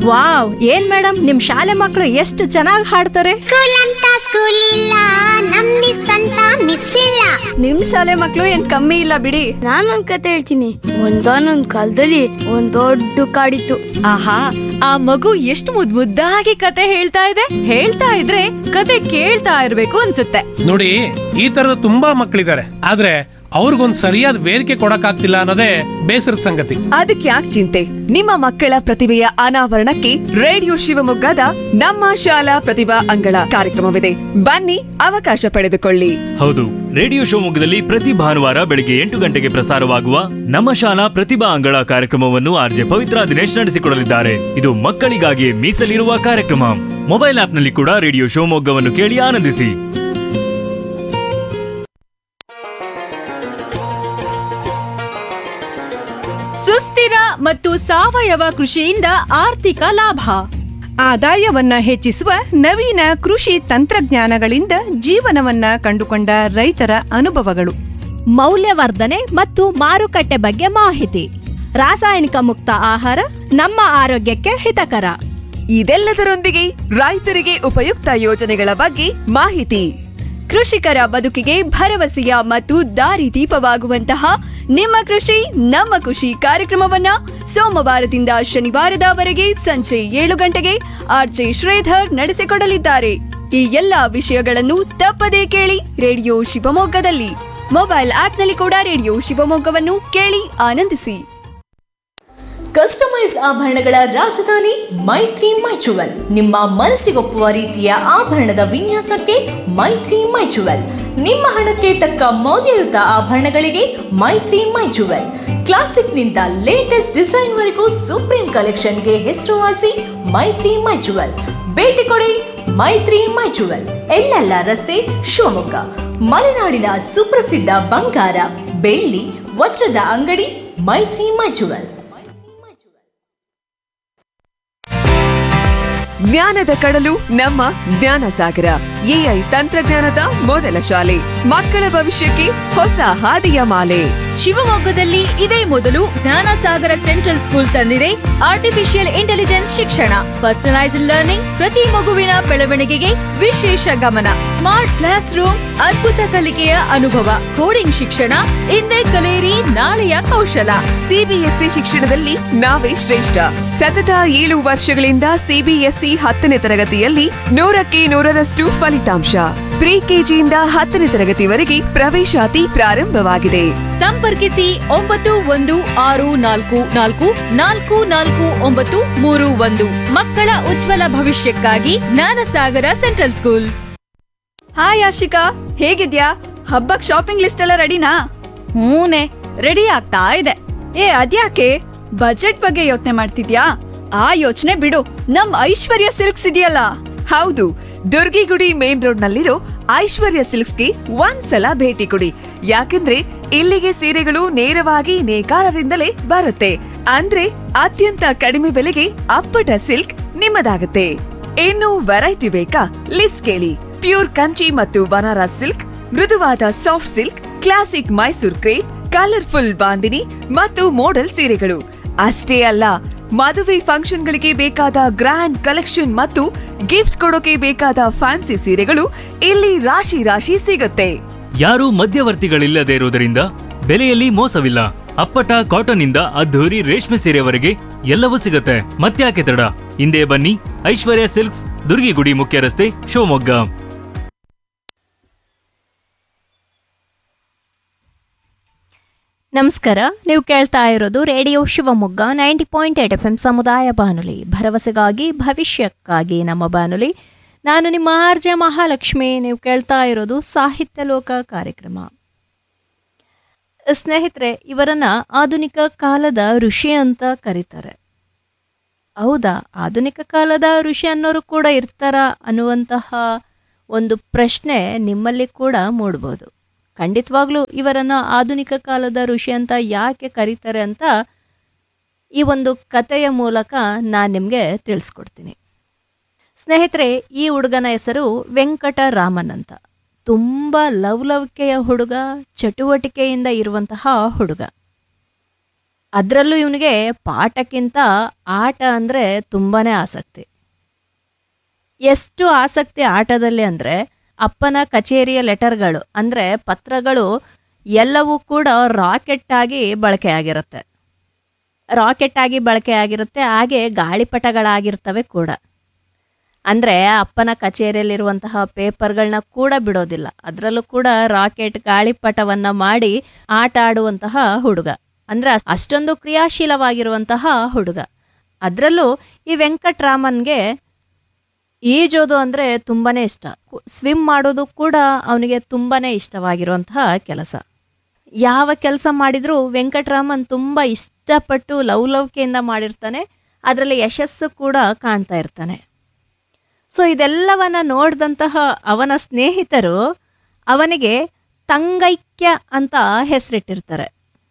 wow ಏನ್ madam ನಿಮ್ ಶಾಲೆ ಮಕ್ಕಳು ಎಷ್ಟು ಚೆನ್ನಾಗಿ ಹಾಡ್ತಾರೆ ಸ್ಕೂಲ್ ಅಂತ ಸ್ಕೂಲ್ ಇಲ್ಲ ನಮ್ ಮಿಸ್ ಅಂತ ಮಿಸ್ ಇಲ್ಲ ನಿಮ್ ಶಾಲೆ ಮಕ್ಳು ಏನ್ ಕಮ್ಮಿ ಇಲ್ಲ ಬಿಡಿ ನಾನೊಂದ್ ಕತೆ ಹೇಳ್ತೀನಿ ಒಂದಾನೊಂದ್ ಕಾಲದಲ್ಲಿ ಒಂದ್ ದೊಡ್ಡ ಕಾಡಿತ್ತು ಆಹಾ ಆ ಮಗು ಎಷ್ಟು ಮುದ್ ಮುದ್ದಾಗಿ ಕತೆ ಹೇಳ್ತಾ ಇದೆ ಹೇಳ್ತಾ ಇದ್ರೆ ಕತೆ ಕೇಳ್ತಾ ಇರ್ಬೇಕು ಅನ್ಸುತ್ತೆ ನೋಡಿ ಈ ತರದ ತುಂಬಾ ಮಕ್ಕಳಿದ್ದಾರೆ ಆದ್ರೆ ಅವ್ರಿಗೊಂದ್ ಸರಿಯಾದ ವೇದಿಕೆ ಕೊಡಕ್ಕಾಗ್ತಿಲ್ಲ ಅನ್ನೋದೇ ಬೇಸರದ ಸಂಗತಿ ಅದಕ್ಕೆ ಯಾಕೆ ಚಿಂತೆ ನಿಮ್ಮ ಮಕ್ಕಳ ಪ್ರತಿಭೆಯ ಅನಾವರಣಕ್ಕೆ ರೇಡಿಯೋ ಶಿವಮೊಗ್ಗದ ನಮ್ಮ ಶಾಲಾ ಪ್ರತಿಭಾ ಅಂಗಳ ಕಾರ್ಯಕ್ರಮವಿದೆ ಬನ್ನಿ ಅವಕಾಶ ಪಡೆದುಕೊಳ್ಳಿ ಹೌದು ರೇಡಿಯೋ ಶಿವಮೊಗ್ಗದಲ್ಲಿ ಪ್ರತಿ ಭಾನುವಾರ ಬೆಳಿಗ್ಗೆ ಎಂಟು ಗಂಟೆಗೆ ಪ್ರಸಾರವಾಗುವ ನಮ್ಮ ಶಾಲಾ ಪ್ರತಿಭಾ ಅಂಗಳ ಕಾರ್ಯಕ್ರಮವನ್ನು ಆರ್ಜೆ ಪವಿತ್ರ ದಿನೇಶ್ ನಡೆಸಿಕೊಡಲಿದ್ದಾರೆ ಇದು ಮಕ್ಕಳಿಗಾಗಿ ಮೀಸಲಿರುವ ಕಾರ್ಯಕ್ರಮ ಮೊಬೈಲ್ ಆಪ್ನಲ್ಲಿ ಕೂಡ ರೇಡಿಯೋ ಶಿವಮೊಗ್ಗವನ್ನು ಕೇಳಿ ಆನಂದಿಸಿ ಸುಸ್ಥಿರ ಮತ್ತು ಸಾವಯವ ಕೃಷಿಯಿಂದ ಆರ್ಥಿಕ ಲಾಭ ಆದಾಯವನ್ನ ಹೆಚ್ಚಿಸುವ ನವೀನ ಕೃಷಿ ತಂತ್ರಜ್ಞಾನಗಳಿಂದ ಜೀವನವನ್ನ ಕಂಡುಕೊಂಡ ರೈತರ ಅನುಭವಗಳು ಮೌಲ್ಯವರ್ಧನೆ ಮತ್ತು ಮಾರುಕಟ್ಟೆ ಬಗ್ಗೆ ಮಾಹಿತಿ ರಾಸಾಯನಿಕ ಮುಕ್ತ ಆಹಾರ ನಮ್ಮ ಆರೋಗ್ಯಕ್ಕೆ ಹಿತಕರ ಇದೆಲ್ಲದರೊಂದಿಗೆ ರೈತರಿಗೆ ಉಪಯುಕ್ತ ಯೋಜನೆಗಳ ಬಗ್ಗೆ ಮಾಹಿತಿ ಕೃಷಿಕರ ಬದುಕಿಗೆ ಭರವಸೆಯ ಮತ್ತು ದಾರಿದೀಪವಾಗುವಂತಹ ನಿಮ್ಮ ಕೃಷಿ ನಮ್ಮ ಖುಷಿ ಕಾರ್ಯಕ್ರಮವನ್ನ ಸೋಮವಾರದಿಂದ ಶನಿವಾರದವರೆಗೆ ಸಂಜೆ ಏಳು ಗಂಟೆಗೆ ಆರ್ಜೆ ಶ್ರೀಧರ್ ನಡೆಸಿಕೊಡಲಿದ್ದಾರೆ ಈ ಎಲ್ಲಾ ವಿಷಯಗಳನ್ನು ತಪ್ಪದೇ ಕೇಳಿ ರೇಡಿಯೋ ಶಿವಮೊಗ್ಗದಲ್ಲಿ ಮೊಬೈಲ್ ಆಪ್ನಲ್ಲಿ ಕೂಡ ರೇಡಿಯೋ ಶಿವಮೊಗ್ಗವನ್ನು ಕೇಳಿ ಆನಂದಿಸಿ ಕಸ್ಟಮೈಸ್ ಆಭರಣಗಳ ರಾಜಧಾನಿ ಮೈತ್ರಿ ಮೈಚುವಲ್ ನಿಮ್ಮ ಮನಸ್ಸಿಗೊಪ್ಪುವ ರೀತಿಯ ಆಭರಣದ ವಿನ್ಯಾಸಕ್ಕೆ ಮೈತ್ರಿ ಮೈಚುವಲ್ ನಿಮ್ಮ ಹಣಕ್ಕೆ ತಕ್ಕ ಮೌಲ್ಯಯುತ ಆಭರಣಗಳಿಗೆ ಮೈತ್ರಿ ಮೈಚುವಲ್ ಕ್ಲಾಸಿಕ್ನಿಂದ ಲೇಟೆಸ್ಟ್ ಡಿಸೈನ್ವರೆಗೂ ಸುಪ್ರೀಂ ಕಲೆಕ್ಷನ್ಗೆ ಹೆಸರುವಾಸಿ ಮೈತ್ರಿ ಮೈಚುವಲ್ ಭೇಟಿ ಕೊಡಿ ಮೈತ್ರಿ ಮೈಚುವಲ್ ಎಲ್ಲೆಲ್ಲ ರಸ್ತೆ ಶಿವಮೊಗ್ಗ ಮಲೆನಾಡಿನ ಸುಪ್ರಸಿದ್ಧ ಬಂಗಾರ ಬೆಳ್ಳಿ ವಜ್ರದ ಅಂಗಡಿ ಮೈತ್ರಿ ಮೈಚುವಲ್ ಜ್ಞಾನದ ಕಡಲು ನಮ್ಮ ಜ್ಞಾನ ಸಾಗರ ಎಐ ತಂತ್ರಜ್ಞಾನದ ಮೊದಲ ಶಾಲೆ ಮಕ್ಕಳ ಭವಿಷ್ಯಕ್ಕೆ ಹೊಸ ಹಾದಿಯ ಮಾಲೆ ಶಿವಮೊಗ್ಗದಲ್ಲಿ ಇದೇ ಮೊದಲು ಜ್ಞಾನಸಾಗರ ಸೆಂಟ್ರಲ್ ಸ್ಕೂಲ್ ತಂದಿದೆ ಆರ್ಟಿಫಿಷಿಯಲ್ ಇಂಟೆಲಿಜೆನ್ಸ್ ಶಿಕ್ಷಣ ಪರ್ಸನಲೈಸ್ಡ್ ಲರ್ನಿಂಗ್ ಪ್ರತಿ ಮಗುವಿನ ಬೆಳವಣಿಗೆಗೆ ವಿಶೇಷ ಗಮನ ಸ್ಮಾರ್ಟ್ ಕ್ಲಾಸ್ ರೂಮ್ ಅದ್ಭುತ ಕಲಿಕೆಯ ಅನುಭವ ಕೋಡಿಂಗ್ ಶಿಕ್ಷಣ ಇಂದೇ ಕಲಿಯಿರಿ ನಾಳೆಯ ಕೌಶಲ ಸಿಬಿಎಸ್ಇ ಶಿಕ್ಷಣದಲ್ಲಿ ನಾವೇ ಶ್ರೇಷ್ಠ ಸತತ ಏಳು ವರ್ಷಗಳಿಂದ ಸಿಬಿಎಸ್ಇ ಹತ್ತನೇ ತರಗತಿಯಲ್ಲಿ ನೂರಕ್ಕೆ ನೂರರಷ್ಟು ಫಲಿತಾಂಶ ಪ್ರಿ ಕೆಜಿಯಿಂದ ಹತ್ತನೇ ತರಗತಿವರೆಗೆ ಪ್ರವೇಶಾತಿ ಪ್ರಾರಂಭವಾಗಿದೆ ಸಂಪರ್ಕಿಸಿ ಒಂಬತ್ತು ಒಂದು ಆರು ನಾಲ್ಕು ನಾಲ್ಕು ನಾಲ್ಕು ನಾಲ್ಕು ಒಂಬತ್ತು ಮೂರು ಒಂದು ಮಕ್ಕಳ ಉಜ್ವಲ ಭವಿಷ್ಯಕ್ಕಾಗಿ Jnanasagara central school hi Ashika ಹೇಗಿದ್ಯಾ ಹಬ್ಬಕ್ ಶಾಪಿಂಗ್ ಲಿಸ್ಟ್ ಎಲ್ಲ ರೆಡಿನಾ ಹೂನೆ ರೆಡಿ ಆಗ್ತಾ ಇದೆ ಏ ಅದ್ಯಾಕೆ ಬಜೆಟ್ ಬಗ್ಗೆ ಯೋಚನೆ ಮಾಡ್ತಿದ್ಯಾ ಆ ಯೋಚನೆ ಬಿಡು ನಮ್ ಐಶ್ವರ್ಯ ಸಿಲ್ಕ್ಸ್ ಇದೆಯಲ್ಲ ಹೌದು ದುರ್ಗಿಗುಡಿ ಮೇನ್ ರೋಡ್ ನಲ್ಲಿರೋ ಐಶ್ವರ್ಯ ಸಿಲ್ಕ್ಸ್ಗೆ ಒಂದ್ಸಲ ಭೇಟಿ ಕೊಡಿ ಯಾಕಂದ್ರೆ ಇಲ್ಲಿಗೆ ಸೀರೆಗಳು ನೇರವಾಗಿ ನೇಕಾರರಿಂದಲೇ ಬರುತ್ತೆ ಅಂದ್ರೆ ಅತ್ಯಂತ ಕಡಿಮೆ ಬೆಲೆಗೆ ಅಪ್ಪಟ ಸಿಲ್ಕ್ ನಿಮ್ಮದಾಗುತ್ತೆ ಇನ್ನು ವೆರೈಟಿ ಬೇಕಾ ಲಿಸ್ಟ್ ಕೇಳಿ ಪ್ಯೂರ್ ಕಂಚಿ ಮತ್ತು ಬನಾರಸ್ ಸಿಲ್ಕ್ ಮೃದುವಾದ soft silk classic Mysore crepe colourful bandhani ಮತ್ತು ಮೋಡಲ್ ಸೀರೆಗಳು ಅಷ್ಟೇ ಅಲ್ಲ ಮದುವೆ ಫಂಕ್ಷನ್ಗಳಿಗೆ ಬೇಕಾದ ಗ್ರ್ಯಾಂಡ್ ಕಲೆಕ್ಷನ್ ಮತ್ತು ಗಿಫ್ಟ್ ಕೊಡೋಕೆ ಬೇಕಾದ ಫ್ಯಾನ್ಸಿ ಸೀರೆಗಳು ಇಲ್ಲಿ ರಾಶಿ ರಾಶಿ ಸಿಗುತ್ತೆ ಯಾರೂ ಮಧ್ಯವರ್ತಿಗಳಿಲ್ಲದೆ ಇರುವುದರಿಂದ ಬೆಲೆಯಲ್ಲಿ ಮೋಸವಿಲ್ಲ ಅಪ್ಪಟ ಕಾಟನ್ ಇಂದ ಅದ್ಧೂರಿ ರೇಷ್ಮೆ ಸೀರೆವರೆಗೆ ಎಲ್ಲವೂ ಸಿಗುತ್ತೆ ಮತ್ತ್ಯಾಕೆ ತಡ ಹಿಂದೆ ಬನ್ನಿ ಐಶ್ವರ್ಯ ಸಿಲ್ಕ್ಸ್ ದುರ್ಗಿಗುಡಿ ಮುಖ್ಯ ರಸ್ತೆ ಶಿವಮೊಗ್ಗ ನಮಸ್ಕಾರ ನೀವು ಕೇಳ್ತಾ ಇರೋದು radio Shivamogga ninety point eight F M ಸಮುದಾಯ ಬಾನುಲಿ ಭರವಸೆಗಾಗಿ ಭವಿಷ್ಯಕ್ಕಾಗಿ ನಮ್ಮ ಬಾನುಲಿ ನಾನು ನಿಮ್ಮ ಆರ್ ಜೆ ಮಹಾಲಕ್ಷ್ಮಿ ನೀವು ಕೇಳ್ತಾ ಇರೋದು ಸಾಹಿತ್ಯ ಲೋಕ ಕಾರ್ಯಕ್ರಮ ಸ್ನೇಹಿತರೆ ಇವರನ್ನ ಆಧುನಿಕ ಕಾಲದ ಋಷಿ ಅಂತ ಕರೀತಾರೆ ಹೌದಾ ಆಧುನಿಕ ಕಾಲದ ಋಷಿ ಅನ್ನೋರು ಕೂಡ ಇರ್ತಾರ ಅನ್ನುವಂತಹ ಒಂದು ಪ್ರಶ್ನೆ ನಿಮ್ಮಲ್ಲಿ ಕೂಡ ಮೂಡ್ಬೋದು ಖಂಡಿತವಾಗ್ಲೂ ಇವರನ್ನ ಆಧುನಿಕ ಕಾಲದ ಋಷಿ ಅಂತ ಯಾಕೆ ಕರೀತಾರೆ ಅಂತ ಈ ಒಂದು ಕಥೆಯ ಮೂಲಕ ನಾನು ನಿಮಗೆ ತಿಳಿಸ್ಕೊಡ್ತೀನಿ ಸ್ನೇಹಿತರೆ ಈ ಹುಡುಗನ ಹೆಸರು ವೆಂಕಟರಾಮನ್ ಅಂತ ತುಂಬ ಲವಲವಿಕೆಯ ಹುಡುಗ ಚಟುವಟಿಕೆಯಿಂದ ಇರುವಂತಹ ಹುಡುಗ ಅದರಲ್ಲೂ ಇವನಿಗೆ ಪಾಠಕ್ಕಿಂತ ಆಟ ಅಂದರೆ ತುಂಬಾ ಆಸಕ್ತಿ ಎಷ್ಟು ಆಸಕ್ತಿ ಆಟದಲ್ಲಿ ಅಂದರೆ ಅಪ್ಪನ ಕಚೇರಿಯ ಲೆಟರ್ಗಳು ಅಂದರೆ ಪತ್ರಗಳು ಎಲ್ಲವೂ ಕೂಡ ರಾಕೆಟ್ ಆಗಿ ಬಳಕೆಯಾಗಿರುತ್ತೆ ರಾಕೆಟ್ ಆಗಿ ಬಳಕೆಯಾಗಿರುತ್ತೆ ಹಾಗೆ ಗಾಳಿಪಟಗಳಾಗಿರ್ತವೆ ಕೂಡ ಅಂದರೆ ಅಪ್ಪನ ಕಚೇರಿಯಲ್ಲಿರುವಂತಹ ಪೇಪರ್ಗಳನ್ನ ಕೂಡ ಬಿಡೋದಿಲ್ಲ ಅದರಲ್ಲೂ ಕೂಡ ರಾಕೆಟ್ ಗಾಳಿಪಟವನ್ನು ಮಾಡಿ ಆಟ ಆಡುವಂತಹ ಹುಡುಗ ಅಂದರೆ ಅಷ್ಟೊಂದು ಕ್ರಿಯಾಶೀಲವಾಗಿರುವಂತಹ ಹುಡುಗ ಅದರಲ್ಲೂ ಈ ವೆಂಕಟ್ರಾಮನ್ಗೆ ಈಜೋದು ಅಂದರೆ ತುಂಬಾ ಇಷ್ಟ ಸ್ವಿಮ್ ಮಾಡೋದು ಕೂಡ ಅವನಿಗೆ ತುಂಬಾ ಇಷ್ಟವಾಗಿರುವಂತಹ ಕೆಲಸ ಯಾವ ಕೆಲಸ ಮಾಡಿದರೂ ವೆಂಕಟರಾಮನ್ ತುಂಬ ಇಷ್ಟಪಟ್ಟು ಲವಲವಿಕೆಯಿಂದ ಮಾಡಿರ್ತಾನೆ ಅದರಲ್ಲಿ ಯಶಸ್ಸು ಕೂಡ ಕಾಣ್ತಾ ಇರ್ತಾನೆ ಸೊ ಇದೆಲ್ಲವನ್ನ ನೋಡಿದಂತಹ ಅವನ ಸ್ನೇಹಿತರು ಅವನಿಗೆ ತಂಗೈಕ್ಯ ಅಂತ ಹೆಸರಿಟ್ಟಿರ್ತಾರೆ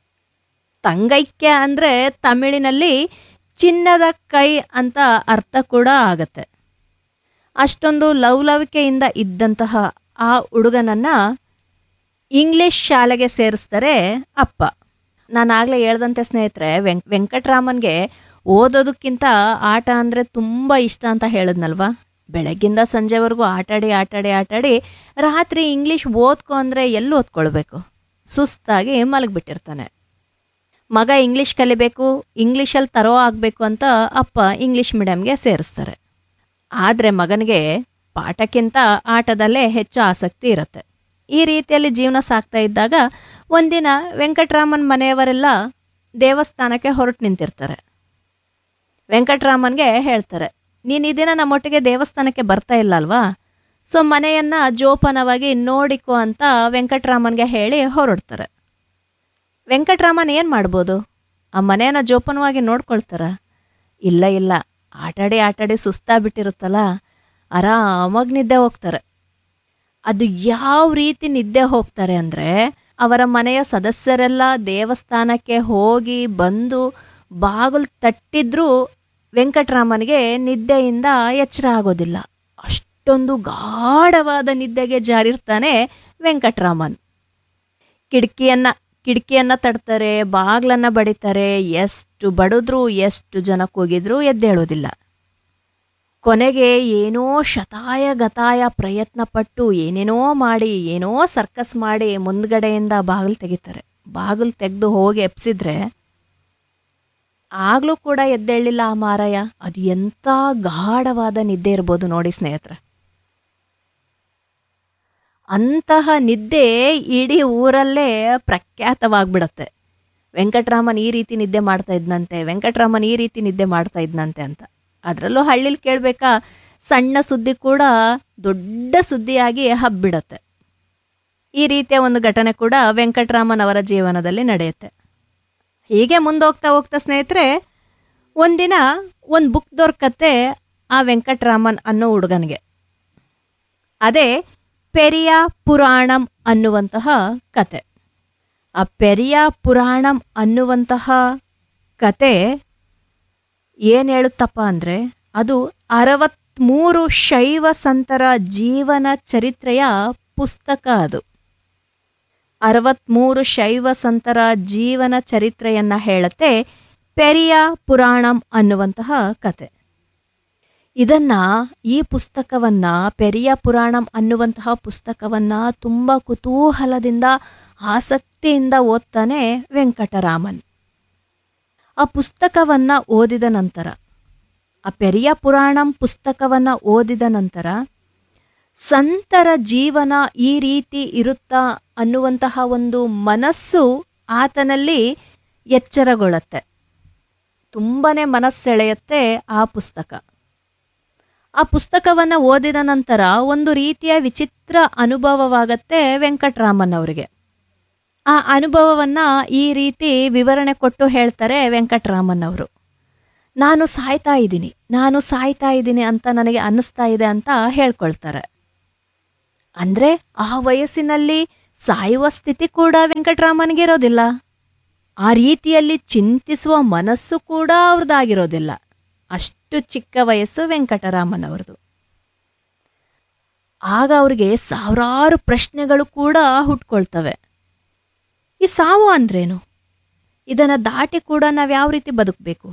ತಂಗೈಕ್ಯ ಅಂದರೆ ತಮಿಳಿನಲ್ಲಿ ಚಿನ್ನದ ಕೈ ಅಂತ ಅರ್ಥ ಕೂಡ ಆಗತ್ತೆ ಅಷ್ಟೊಂದು ಲವಲವಿಕೆಯಿಂದ ಇದ್ದಂತಹ ಆ ಹುಡುಗನನ್ನ ಇಂಗ್ಲಿಷ್ ಶಾಲೆಗೆ ಸೇರಿಸ್ತಾರೆ ಅಪ್ಪ ನಾನು ಆಗಲೇ ಹೇಳ್ದಂತೆ ಸ್ನೇಹಿತರೆ ವೆಂಕ್ ವೆಂಕಟರಾಮನ್ಗೆ ಓದೋದಕ್ಕಿಂತ ಆಟ ಅಂದರೆ ತುಂಬ ಇಷ್ಟ ಅಂತ ಹೇಳಿದ್ನಲ್ವಾ ಬೆಳಗ್ಗಿಂದ ಸಂಜೆವರೆಗೂ ಆಟಾಡಿ ಆಟಾಡಿ ಆಟಾಡಿ ರಾತ್ರಿ ಇಂಗ್ಲೀಷ್ ಓದ್ಕೊ ಅಂದರೆ ಎಲ್ಲಿ ಓದ್ಕೊಳ್ಬೇಕು ಸುಸ್ತಾಗಿ ಮಲಗಿಬಿಟ್ಟಿರ್ತಾನೆ ಮಗ ಇಂಗ್ಲೀಷ್ ಕಲಿಬೇಕು ಇಂಗ್ಲೀಷಲ್ಲಿ ತರೋ ಆಗಬೇಕು ಅಂತ ಅಪ್ಪ ಇಂಗ್ಲೀಷ್ ಮೀಡಿಯಮ್ಗೆ ಸೇರಿಸ್ತಾರೆ ಆದರೆ ಮಗನಿಗೆ ಪಾಠಕ್ಕಿಂತ ಆಟದಲ್ಲೇ ಹೆಚ್ಚು ಆಸಕ್ತಿ ಇರುತ್ತೆ ಈ ರೀತಿಯಲ್ಲಿ ಜೀವನ ಸಾಗ್ತಾ ಇದ್ದಾಗ ಒಂದಿನ ವೆಂಕಟರಾಮನ್ ಮನೆಯವರೆಲ್ಲ ದೇವಸ್ಥಾನಕ್ಕೆ ಹೊರಟು ನಿಂತಿರ್ತಾರೆ ವೆಂಕಟರಾಮನ್ಗೆ ಹೇಳ್ತಾರೆ ನೀನು ಈ ದಿನ ನಮ್ಮೊಟ್ಟಿಗೆ ದೇವಸ್ಥಾನಕ್ಕೆ ಬರ್ತಾ ಇಲ್ಲ ಅಲ್ವಾ ಸೊ ಮನೆಯನ್ನು ಜೋಪಾನವಾಗಿ ನೋಡಿಕೊ ಅಂತ ವೆಂಕಟರಾಮನ್ಗೆ ಹೇಳಿ ಹೊರಡ್ತಾರೆ ವೆಂಕಟರಾಮನ್ ಏನು ಮಾಡ್ಬೋದು ಆ ಮನೆಯನ್ನು ಜೋಪಾನವಾಗಿ ನೋಡ್ಕೊಳ್ತಾರ ಇಲ್ಲ ಇಲ್ಲ ಆಟಾಡಿ ಆಟಾಡಿ ಸುಸ್ತಾಗ್ಬಿಟ್ಟಿರುತ್ತಲ್ಲ ಆರಾಮಾಗಿ ನಿದ್ದೆ ಹೋಗ್ತಾರೆ ಅದು ಯಾವ ರೀತಿ ನಿದ್ದೆ ಹೋಗ್ತಾರೆ ಅಂದರೆ ಅವರ ಮನೆಯ ಸದಸ್ಯರೆಲ್ಲ ದೇವಸ್ಥಾನಕ್ಕೆ ಹೋಗಿ ಬಂದು ಬಾಗಿಲು ತಟ್ಟಿದ್ರೂ ವೆಂಕಟರಾಮನಿಗೆ ನಿದ್ದೆಯಿಂದ ಎಚ್ಚರ ಆಗೋದಿಲ್ಲ ಅಷ್ಟೊಂದು ಗಾಢವಾದ ನಿದ್ದೆಗೆ ಜಾರಿರ್ತಾನೆ ವೆಂಕಟರಾಮನ್ ಕಿಟಕಿಯನ್ನ ಕಿಟಕಿಯನ್ನ ತಡ್ತಾರೆ ಬಾಗ್ಲನ್ನ ಬಡಿತಾರೆ ಎಷ್ಟು ಬಡಿದ್ರು ಎಷ್ಟು ಜನ ಕೂಗಿದ್ರು ಎದ್ದೇಳೋದಿಲ್ಲ ಕೊನೆಗೆ ಏನೋ ಶತಾಯ ಗತಾಯ ಪ್ರಯತ್ನ ಪಟ್ಟು ಏನೇನೋ ಮಾಡಿ ಏನೋ ಸರ್ಕಸ್ ಮಾಡಿ ಮುಂದ್ಗಡೆಯಿಂದ ಬಾಗಿಲು ತೆಗಿತಾರೆ ಬಾಗಿಲು ತೆಗೆದು ಹೋಗಿ ಎಪ್ಸಿದ್ರೆ ಆಗ್ಲೂ ಕೂಡ ಎದ್ದೇಳಿಲ್ಲ ಆ ಮಾರಾಯ ಅದು ಎಂಥ ಗಾಢವಾದ ನಿದ್ದೆ ಇರ್ಬೋದು ನೋಡಿ ಸ್ನೇಹಿತರೆ ಅಂತಹ ನಿದ್ದೆ ಇಡೀ ಊರಲ್ಲೇ ಪ್ರಖ್ಯಾತವಾಗ್ಬಿಡತ್ತೆ ವೆಂಕಟರಾಮನ್ ಈ ರೀತಿ ನಿದ್ದೆ ಮಾಡ್ತಾ ಇದ್ನಂತೆ ವೆಂಕಟರಾಮನ್ ಈ ರೀತಿ ನಿದ್ದೆ ಮಾಡ್ತಾ ಇದ್ನಂತೆ ಅಂತ ಅದರಲ್ಲೂ ಹಳ್ಳಿಲಿ ಕೇಳಬೇಕಾ ಸಣ್ಣ ಸುದ್ದಿ ಕೂಡ ದೊಡ್ಡ ಸುದ್ದಿಯಾಗಿ ಹಬ್ಬಿಡತ್ತೆ ಈ ರೀತಿಯ ಒಂದು ಘಟನೆ ಕೂಡ ವೆಂಕಟರಾಮನ್ ಅವರ ಜೀವನದಲ್ಲಿ ನಡೆಯುತ್ತೆ ಹೀಗೆ ಮುಂದೋಗ್ತಾ ಹೋಗ್ತಾ ಸ್ನೇಹಿತರೆ ಒಂದಿನ ಒಂದು ಬುಕ್ ದೊರಕತ್ತೆ ಆ ವೆಂಕಟರಾಮನ್ ಅನ್ನೋ ಹುಡುಗನಿಗೆ ಅದೇ ಪೆರಿಯ ಪುರಾಣಂ ಅನ್ನುವಂತಹ ಕತೆ ಆ ಪೆರಿಯ ಪುರಾಣಂ ಅನ್ನುವಂತಹ ಕತೆ ಏನು ಹೇಳುತ್ತಪ್ಪ ಅಂದರೆ ಅದು ಅರವತ್ತ್ಮೂರು ಶೈವ ಸಂತರ ಜೀವನ ಚರಿತ್ರೆಯ ಪುಸ್ತಕ ಅದು ಅರವತ್ತ್ಮೂರು ಶೈವ ಸಂತರ ಜೀವನ ಚರಿತ್ರೆಯನ್ನು ಹೇಳುತ್ತೆ ಪೆರಿಯ ಪುರಾಣಂ ಅನ್ನುವಂತಹ ಕತೆ ಇದನ್ನ ಈ ಪುಸ್ತಕವನ್ನ ಪೆರಿಯ ಪುರಾಣಂ ಅನ್ನುವಂತಹ ಪುಸ್ತಕವನ್ನ ತುಂಬ ಕುತೂಹಲದಿಂದ ಆಸಕ್ತಿಯಿಂದ ಓದ್ತಾನೆ ವೆಂಕಟರಾಮನ್ ಆ ಪುಸ್ತಕವನ್ನ ಓದಿದ ನಂತರ ಆ ಪೆರಿಯ ಪುರಾಣಂ ಪುಸ್ತಕವನ್ನ ಓದಿದ ನಂತರ ಸಂತರ ಜೀವನ ಈ ರೀತಿ ಇರುತ್ತಾ ಅನ್ನುವಂತಹ ಒಂದು ಮನಸ್ಸು ಆತನಲ್ಲಿ ಎಚ್ಚರಗೊಳ್ಳುತ್ತೆ ತುಂಬನೇ ಮನಸ್ಸೆಳೆಯುತ್ತೆ ಆ ಪುಸ್ತಕ ಆ ಪುಸ್ತಕವನ್ನು ಓದಿದ ನಂತರ ಒಂದು ರೀತಿಯ ವಿಚಿತ್ರ ಅನುಭವವಾಗತ್ತೆ ವೆಂಕಟರಾಮನ್ ಅವರಿಗೆ ಆ ಅನುಭವವನ್ನು ಈ ರೀತಿ ವಿವರಣೆ ಕೊಟ್ಟು ಹೇಳ್ತಾರೆ ವೆಂಕಟರಾಮನ್ ಅವರು ನಾನು ಸಾಯ್ತಾ ಇದ್ದೀನಿ ನಾನು ಸಾಯ್ತಾ ಇದ್ದೀನಿ ಅಂತ ನನಗೆ ಅನ್ನಿಸ್ತಾ ಇದೆ ಅಂತ ಹೇಳ್ಕೊಳ್ತಾರೆ ಅಂದರೆ ಆ ವಯಸ್ಸಿನಲ್ಲಿ ಸಾಯುವ ಸ್ಥಿತಿ ಕೂಡ ವೆಂಕಟರಾಮನ್ಗೆ ಇರೋದಿಲ್ಲ ಆ ರೀತಿಯಲ್ಲಿ ಚಿಂತಿಸುವ ಮನಸ್ಸು ಕೂಡ ಅವ್ರದ್ದಾಗಿರೋದಿಲ್ಲ ಅಷ್ಟು ಚಿಕ್ಕ ವಯಸ್ಸು ವೆಂಕಟರಾಮನ್ ಅವ್ರದ್ದು ಆಗ ಅವ್ರಿಗೆ ಸಾವಿರಾರು ಪ್ರಶ್ನೆಗಳು ಕೂಡ ಹುಟ್ಕೊಳ್ತವೆ ಈ ಸಾವು ಅಂದ್ರೇನು ಇದನ್ನು ದಾಟಿ ಕೂಡ ನಾವು ಯಾವ ರೀತಿ ಬದುಕಬೇಕು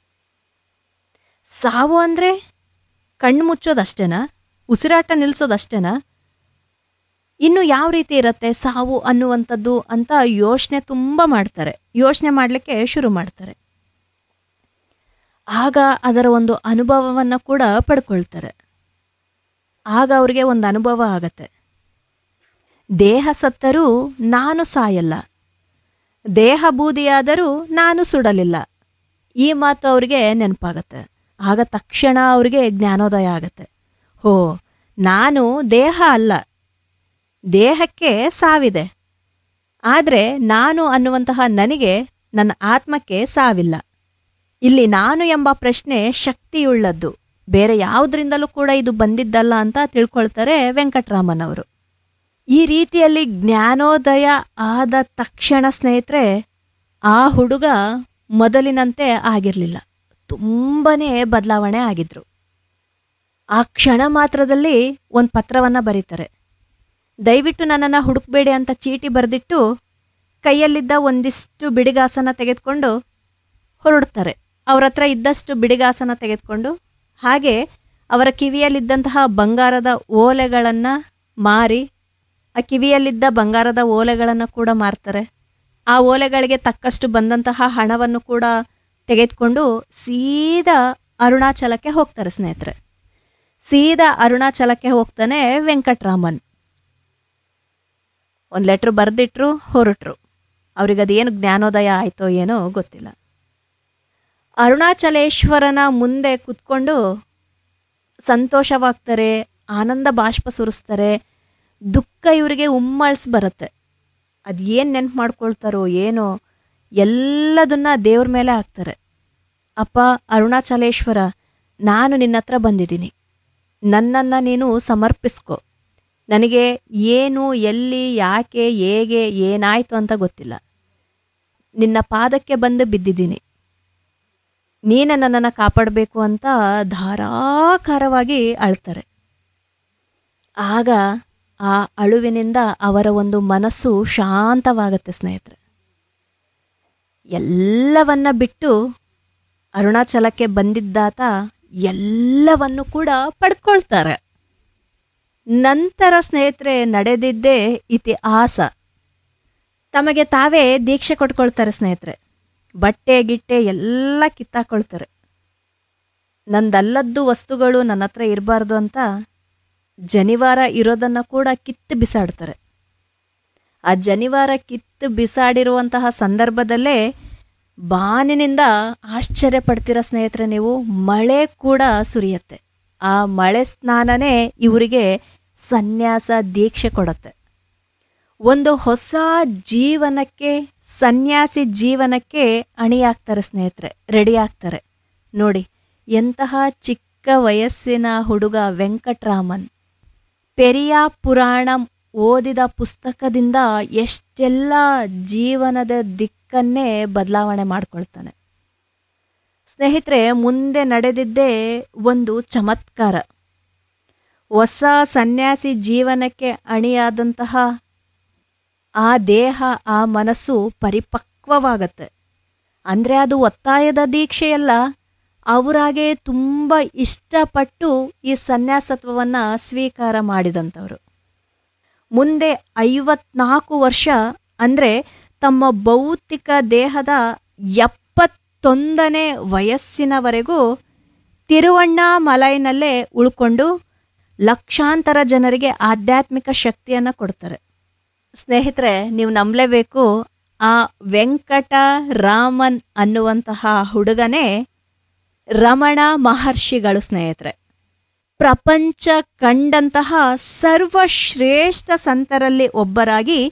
ಸಾವು ಅಂದರೆ ಕಣ್ಣು ಮುಚ್ಚೋದಷ್ಟೇನಾ ಉಸಿರಾಟ ನಿಲ್ಲಿಸೋದಷ್ಟೇನಾ ಇನ್ನು ಯಾವ ರೀತಿ ಇರುತ್ತೆ ಸಾವು ಅನ್ನುವಂಥದ್ದು ಅಂತ ಯೋಚನೆ ತುಂಬ ಮಾಡ್ತಾರೆ ಯೋಚನೆ ಮಾಡಲಿಕ್ಕೆ ಶುರು ಮಾಡ್ತಾರೆ ಆಗ ಅದರ ಒಂದು ಅನುಭವವನ್ನು ಕೂಡ ಪಡ್ಕೊಳ್ತಾರೆ ಆಗ ಅವ್ರಿಗೆ ಒಂದು ಅನುಭವ ಆಗತ್ತೆ ದೇಹ ಸತ್ತರೂ ನಾನು ಸಾಯಲ್ಲ ದೇಹ ಬೂದಿಯಾದರೂ ನಾನು ಸುಡಲಿಲ್ಲ ಈ ಮಾತು ಅವ್ರಿಗೆ ನೆನಪಾಗತ್ತೆ ಆಗ ತಕ್ಷಣ ಅವ್ರಿಗೆ ಜ್ಞಾನೋದಯ ಆಗತ್ತೆ ಹೋ ನಾನು ದೇಹ ಅಲ್ಲ ದೇಹಕ್ಕೆ ಸಾವಿದೆ ಆದರೆ ನಾನು ಅನ್ನುವಂತಹ ನನಗೆ ನನ್ನ ಆತ್ಮಕ್ಕೆ ಸಾವಿಲ್ಲ ಇಲ್ಲಿ ನಾನು ಎಂಬ ಪ್ರಶ್ನೆ ಶಕ್ತಿಯುಳ್ಳದ್ದು ಬೇರೆ ಯಾವುದರಿಂದಲೂ ಕೂಡ ಇದು ಬಂದಿದ್ದಲ್ಲ ಅಂತ ತಿಳ್ಕೊಳ್ತಾರೆ ವೆಂಕಟರಾಮನ್ ಅವರು ಈ ರೀತಿಯಲ್ಲಿ ಜ್ಞಾನೋದಯ ಆದ ತಕ್ಷಣ ಸ್ನೇಹಿತರೆ ಆ ಹುಡುಗ ಮೊದಲಿನಂತೆ ಆಗಿರಲಿಲ್ಲ ತುಂಬನೇ ಬದಲಾವಣೆ ಆಗಿದ್ರು ಆ ಕ್ಷಣ ಮಾತ್ರದಲ್ಲಿ ಒಂದು ಪತ್ರವನ್ನು ಬರೀತಾರೆ ದಯವಿಟ್ಟು ನನ್ನನ್ನು ಹುಡುಕ್ಬೇಡಿ ಅಂತ ಚೀಟಿ ಬರೆದಿಟ್ಟು ಕೈಯಲ್ಲಿದ್ದ ಒಂದಿಷ್ಟು ಬಿಡಿಗಾಸನ ತೆಗೆದುಕೊಂಡು ಹೊರಡ್ತಾರೆ ಅವ್ರ ಹತ್ರ ಇದ್ದಷ್ಟು ಬಿಡಿಗಾಸನ ತೆಗೆದುಕೊಂಡು ಹಾಗೆ ಅವರ ಕಿವಿಯಲ್ಲಿದ್ದಂತಹ ಬಂಗಾರದ ಓಲೆಗಳನ್ನು ಮಾರಿ ಆ ಕಿವಿಯಲ್ಲಿದ್ದ ಬಂಗಾರದ ಓಲೆಗಳನ್ನು ಕೂಡ ಮಾರ್ತಾರೆ ಆ ಓಲೆಗಳಿಗೆ ತಕ್ಕಷ್ಟು ಬಂದಂತಹ ಹಣವನ್ನು ಕೂಡ ತೆಗೆದುಕೊಂಡು ಸೀದಾ ಅರುಣಾಚಲಕ್ಕೆ ಹೋಗ್ತಾರೆ ಸ್ನೇಹಿತರೆ ಸೀದಾ ಅರುಣಾಚಲಕ್ಕೆ ಹೋಗ್ತಾನೆ ವೆಂಕಟರಾಮನ್ ಒಂದು ಲೆಟ್ರ್ ಬರೆದಿಟ್ರು ಹೊರಟ್ರು ಅವ್ರಿಗೆ ಅದೇನು ಜ್ಞಾನೋದಯ ಆಯಿತೋ ಏನೋ ಗೊತ್ತಿಲ್ಲ ಅರುಣಾಚಲೇಶ್ವರನ ಮುಂದೆ ಕುತ್ಕೊಂಡು ಸಂತೋಷವಾಗ್ತಾರೆ ಆನಂದ ಬಾಷ್ಪ ಸುರಿಸ್ತಾರೆ ದುಃಖ ಇವರಿಗೆ ಉಮ್ಮಳ್ಸ್ ಬರುತ್ತೆ ಅದು ಏನು ನೆನ್ಪು ಮಾಡ್ಕೊಳ್ತಾರೋ ಏನೋ ಎಲ್ಲದನ್ನ ದೇವ್ರ ಮೇಲೆ ಹಾಕ್ತಾರೆ ಅಪ್ಪ ಅರುಣಾಚಲೇಶ್ವರ ನಾನು ನಿನ್ನ ಹತ್ರ ಬಂದಿದ್ದೀನಿ ನನ್ನನ್ನು ನೀನು ಸಮರ್ಪಿಸ್ಕೊ ನನಗೆ ಏನು ಎಲ್ಲಿ ಯಾಕೆ ಹೇಗೆ ಏನಾಯಿತು ಅಂತ ಗೊತ್ತಿಲ್ಲ ನಿನ್ನ ಪಾದಕ್ಕೆ ಬಂದು ಬಿದ್ದಿದ್ದೀನಿ ನೀನೇ ನನ್ನನ್ನು ಕಾಪಾಡಬೇಕು ಅಂತ ಧಾರಾಕಾರವಾಗಿ ಅಳ್ತಾರೆ ಆಗ ಆ ಅಳುವಿನಿಂದ ಅವರ ಒಂದು ಮನಸ್ಸು ಶಾಂತವಾಗುತ್ತೆ ಸ್ನೇಹಿತರೆ ಎಲ್ಲವನ್ನ ಬಿಟ್ಟು ಅರುಣಾಚಲಕ್ಕೆ ಬಂದಿದ್ದಾತ ಎಲ್ಲವನ್ನು ಕೂಡ ಪಡ್ಕೊಳ್ತಾರೆ ನಂತರ ಸ್ನೇಹಿತರೆ ನಡೆದಿದ್ದೇ ಇತಿಹಾಸ ತಮಗೆ ತಾವೇ ದೀಕ್ಷೆ ಕೊಟ್ಕೊಳ್ತಾರೆ ಸ್ನೇಹಿತರೆ ಬಟ್ಟೆ ಗಿಟ್ಟೆ ಎಲ್ಲ ಕಿತ್ತಾಕೊಳ್ತಾರೆ ನಂದಲ್ಲದ್ದು ವಸ್ತುಗಳು ನನ್ನ ಹತ್ರ ಇರಬಾರ್ದು ಅಂತ ಜನಿವಾರ ಇರೋದನ್ನು ಕೂಡ ಕಿತ್ತು ಬಿಸಾಡ್ತಾರೆ ಆ ಜನಿವಾರ ಕಿತ್ತು ಬಿಸಾಡಿರುವಂತಹ ಸಂದರ್ಭದಲ್ಲೇ ಬಾನಿನಿಂದ ಆಶ್ಚರ್ಯ ಪಡ್ತೀರ ಸ್ನೇಹಿತರೆ ನೀವು ಮಳೆ ಕೂಡ ಸುರಿಯುತ್ತೆ ಆ ಮಳೆ ಸ್ನಾನನೇ ಇವರಿಗೆ ಸನ್ಯಾಸ ದೀಕ್ಷೆ ಕೊಡುತ್ತೆ ಒಂದು ಹೊಸ ಜೀವನಕ್ಕೆ ಸನ್ಯಾಸಿ ಜೀವನಕ್ಕೆ ಅಣಿಯಾಗ್ತಾರೆ ಸ್ನೇಹಿತರೆ ರೆಡಿ ಆಗ್ತಾರೆ ನೋಡಿ ಎಂತಹ ಚಿಕ್ಕ ವಯಸ್ಸಿನ ಹುಡುಗ ವೆಂಕಟರಾಮನ್ ಪೆರಿಯ ಪುರಾಣಂ ಓದಿದ ಪುಸ್ತಕದಿಂದ ಎಷ್ಟೆಲ್ಲ ಜೀವನದ ದಿಕ್ಕನ್ನೇ ಬದಲಾವಣೆ ಮಾಡ್ಕೊಳ್ತಾನೆ ಸ್ನೇಹಿತರೆ ಮುಂದೆ ನಡೆದಿದ್ದೇ ಒಂದು ಚಮತ್ಕಾರ ಹೊಸ ಸನ್ಯಾಸಿ ಜೀವನಕ್ಕೆ ಅಣಿಯಾದಂತಹ ಆ ದೇಹ ಆ ಮನಸ್ಸು ಪರಿಪಕ್ವವಾಗತ್ತೆ ಅಂದರೆ ಅದು ಒತ್ತಾಯದ ದೀಕ್ಷೆಯಲ್ಲ ಅವರಾಗೆ ತುಂಬ ಇಷ್ಟಪಟ್ಟು ಈ ಸನ್ಯಾಸತ್ವವನ್ನು ಸ್ವೀಕಾರ ಮಾಡಿದಂಥವ್ರು ಮುಂದೆ ಐವತ್ನಾಲ್ಕು ವರ್ಷ ಅಂದರೆ ತಮ್ಮ ಭೌತಿಕ ದೇಹದ ಎಪ್ಪತ್ತೊಂದನೇ ವಯಸ್ಸಿನವರೆಗೂ ತಿರುವಣ್ಣಾಮಲೈನಲ್ಲೇ ಉಳ್ಕೊಂಡು ಲಕ್ಷಾಂತರ ಜನರಿಗೆ ಆಧ್ಯಾತ್ಮಿಕ ಶಕ್ತಿಯನ್ನು ಕೊಡ್ತಾರೆ ಸ್ನೇಹಿತರೆ ನೀವು ನಂಬಲೇಬೇಕು ಆ ವೆಂಕಟ ರಾಮನ್ ಅನ್ನುವಂತಹ ಹುಡುಗನೇ ರಮಣ ಮಹರ್ಷಿಗಳು ಸ್ನೇಹಿತರೆ ಪ್ರಪಂಚ ಕಂಡಂತಹ ಸರ್ವಶ್ರೇಷ್ಠ ಸಂತರಲ್ಲಿ ಒಬ್ಬರಾಗಿ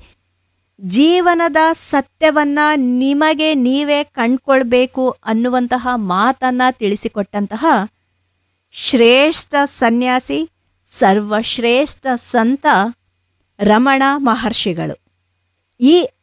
ಜೀವನದ ಸತ್ಯವನ್ನ ನಿಮಗೆ ನೀವೇ ಕಂಡ್ಕೊಳ್ಬೇಕು ಅನ್ನುವಂತಹ ಮಾತನ್ನ ತಿಳಿಸಿಕೊಟ್ಟಂತಹ ಶ್ರೇಷ್ಠ ಸನ್ಯಾಸಿ ಸರ್ವಶ್ರೇಷ್ಠ ಸಂತ ರಮಣ ಮಹರ್ಷಿಗಳು ಈ